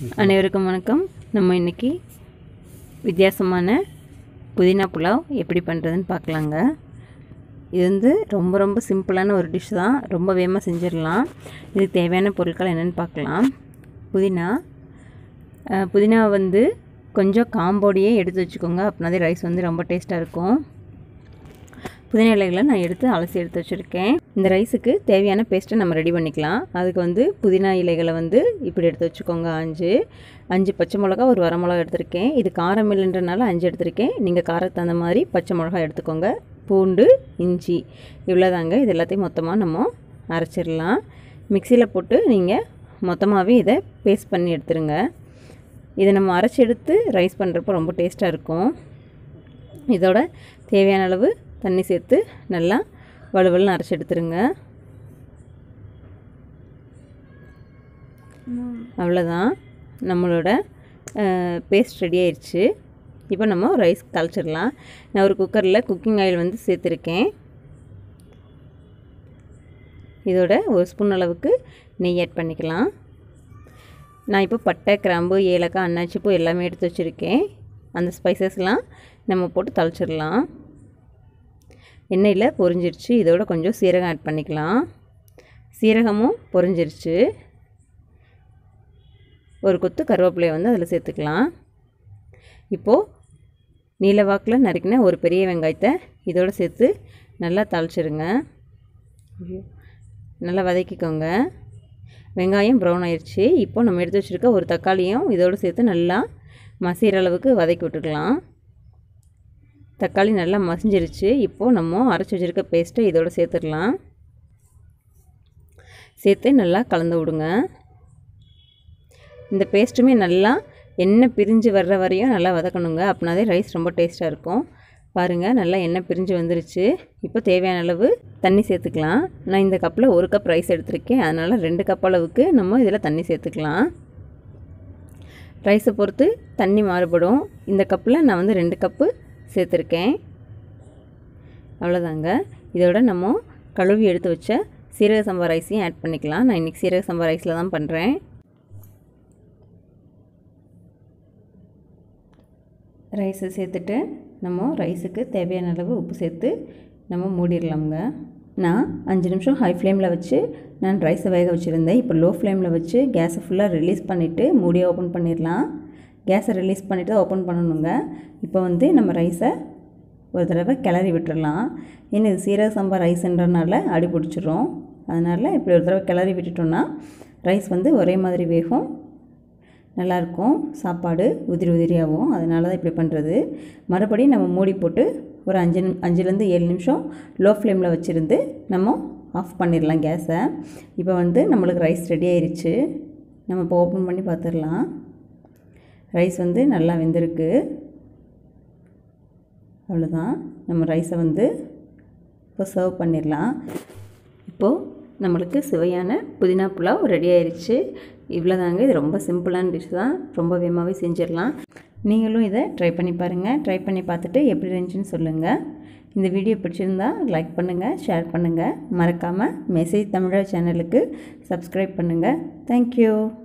அனைவருக்கும் வணக்கம் நம்ம இன்னைக்கு வித்தியாசமான புதினா புலாவ் எப்படி பண்ணுறதுன்னு பார்க்கலாங்க இது வந்து ரொம்ப ரொம்ப சிம்பிளான ஒரு டிஷ் தான் ரொம்ப வேகமாக செஞ்சிடலாம் இதுக்கு தேவையான பொருட்கள் என்னென்னு பார்க்கலாம் புதினா அஹ், புதினா வந்து கொஞ்சம் காம்போடியே எடுத்து வச்சுக்கோங்க அப்படின்னாதே ரைஸ் வந்து ரொம்ப டேஸ்ட்டாக இருக்கும் புதினா இலைகளை நான் எடுத்து அலசி எடுத்து வச்சுருக்கேன் இந்த ரைஸுக்கு தேவையான பேஸ்ட்டை நம்ம ரெடி பண்ணிக்கலாம் அதுக்கு வந்து புதினா இலைகளை வந்து இப்படி எடுத்து வச்சுக்கோங்க அஞ்சு அஞ்சு பச்சை மிளகா ஒரு வர மிளகா எடுத்திருக்கேன் இது காரம் இல்லைன்றனால அஞ்சு எடுத்திருக்கேன் நீங்கள் காரத்துக்கு தகுந்த மாதிரி பச்சை மிளகா எடுத்துக்கோங்க பூண்டு இஞ்சி இவ்வளோதாங்க இது எல்லாத்தையும் மொத்தமாக நம்ம அரைச்சிடலாம் மிக்சியில் போட்டு நீங்கள் மொத்தமாகவே இதை பேஸ்ட் பண்ணி எடுத்துருங்க இதை நம்ம அரைச்சி எடுத்து ரைஸ் பண்ணுறப்போ ரொம்ப டேஸ்ட்டாக இருக்கும் இதோட தேவையான அளவு தண்ணி சேர்த்து நல்லா வலுவலுன்னு அரைச்சி எடுத்துருங்க அவ்வளோதான் நம்மளோட பேஸ்ட் ரெடி ஆயிடுச்சு இப்போ நம்ம ரைஸ் தாளிச்சிடலாம் நான் ஒரு குக்கரில் குக்கிங் ஆயில் வந்து சேர்த்துருக்கேன் இதோட ஒரு ஸ்பூன் அளவுக்கு நெய் ஆட் பண்ணிக்கலாம் நான் இப்போ பட்டை கிராம்பு ஏலக்காய் அன்னாச்சிப்பூ எல்லாமே எடுத்து வச்சுருக்கேன் அந்த ஸ்பைசஸ்லாம் நம்ம போட்டு தாளிச்சிடலாம் எண்ணெயில் பொரிஞ்சிருச்சு இதோட கொஞ்சம் சீரகம் ஆட் பண்ணிக்கலாம் சீரகமும் பொரிஞ்சிருச்சு ஒரு கொத்து கருவேப்பிலையை வந்து அதில் சேர்த்துக்கலாம் இப்போது நீலவாக்கில் நறுக்கின ஒரு பெரிய வெங்காயத்தை இதோடு சேர்த்து நல்லா தாளிச்சிருங்க ஐயோ. நல்லா வதக்கிக்கோங்க வெங்காயம் ப்ரௌன் ஆயிடுச்சு இப்போ நம்ம எடுத்து வச்சுருக்க ஒரு தக்காளியும் இதோடு சேர்த்து நல்லா மசிகிற அளவுக்கு வதக்கி விட்டுக்கலாம் தக்காளி நல்லா மசிஞ்சிருச்சு இப்போது நம்ம அரைச்சி வச்சுருக்க பேஸ்ட்டை இதோடு சேர்த்துடலாம் சேர்த்து நல்லா கலந்து விடுங்க இந்த பேஸ்ட்டுமே நல்லா எண்ணெய் பிரிஞ்சு வர்ற வரையும் நல்லா வதக்கணுங்க அப்படின்னாதே ரைஸ் ரொம்ப டேஸ்ட்டாக இருக்கும் பாருங்கள் நல்லா எண்ணெய் பிரிஞ்சு வந்துருச்சு இப்போ தேவையான அளவு தண்ணி சேர்த்துக்கலாம் நான் இந்த கப்பில் ஒரு கப் ரைஸ் எடுத்திருக்கேன் அதனால் ரெண்டு கப் அளவுக்கு நம்ம இதில் தண்ணி சேர்த்துக்கலாம் ரைஸை பொறுத்து தண்ணி மாறுபடும் இந்த கப்பில் நான் வந்து ரெண்டு கப்பு சேர்த்துருக்கேன் அவ்வளோதாங்க இதோட நம்ம கழுவி எடுத்து வச்ச சீரக சம்பா ரைஸையும் ஆட் பண்ணிக்கலாம் நான் இன்றைக்கி சீரக சம்பா ரைஸில் தான் பண்ணுறேன் ரைஸை சேர்த்துட்டு நம்ம ரைஸுக்கு தேவையான அளவு உப்பு சேர்த்து நம்ம மூடிடலாமுங்க நான் அஞ்சு நிமிஷம் ஹை ஃப்ளேமில் வச்சு நான் ரைஸை வேக வச்சுருந்தேன் இப்போ லோ ஃப்ளேமில் வச்சு கேஸை ஃபுல்லாக ரிலீஸ் பண்ணிவிட்டு மூடியை ஓப்பன் பண்ணிடலாம் கேஸை ரிலீஸ் பண்ணிவிட்டு ஓப்பன் பண்ணணுங்க இப்போ வந்து நம்ம ரைஸை ஒரு தடவை கிளறி விட்டுறலாம் ஏன்னா இது சீரக சம்பா ரைஸ்ன்றனால அடி பிடிச்சிரும் அதனால் இப்படி ஒரு தடவை கிளறி விட்டுட்டோம்னா ரைஸ் வந்து ஒரே மாதிரி வேகும் நல்லாயிருக்கும் சாப்பாடு உதிரி உதிரியாகவும் அதனால தான் இப்படி பண்ணுறது மறுபடியும் நம்ம மூடி போட்டு ஒரு அஞ்சு நிமி அஞ்சுலேருந்து ஏழு நிமிஷம் லோ ஃப்ளேமில் வச்சுருந்து நம்ம ஆஃப் பண்ணிடலாம் கேஸை இப்போ வந்து நம்மளுக்கு ரைஸ் ரெடி ஆயிருச்சு நம்ம இப்போ ஓப்பன் பண்ணி பார்த்துடலாம் ரைஸ் வந்து நல்லா வெந்திருக்கு அவ்வளோதான் நம்ம ரைஸை வந்து இப்போ சர்வ் பண்ணிடலாம் இப்போது நம்மளுக்கு சுவையான புதினா புலாவ் ரெடி ஆயிருச்சு இவ்வளோதாங்க இது ரொம்ப சிம்பிளான டிஷ் தான் ரொம்ப வேகமாகவே செஞ்சிடலாம் நீங்களும் இதை ட்ரை பண்ணி பாருங்கள் ட்ரை பண்ணி பார்த்துட்டு எப்படி இருந்துச்சுன்னு சொல்லுங்கள் இந்த வீடியோ பிடிச்சிருந்தா லைக் பண்ணுங்கள் ஷேர் பண்ணுங்கள் மறக்காமல் மெசேஜ் தமிழா சேனலுக்கு சப்ஸ்கிரைப் பண்ணுங்கள் தேங்க்யூ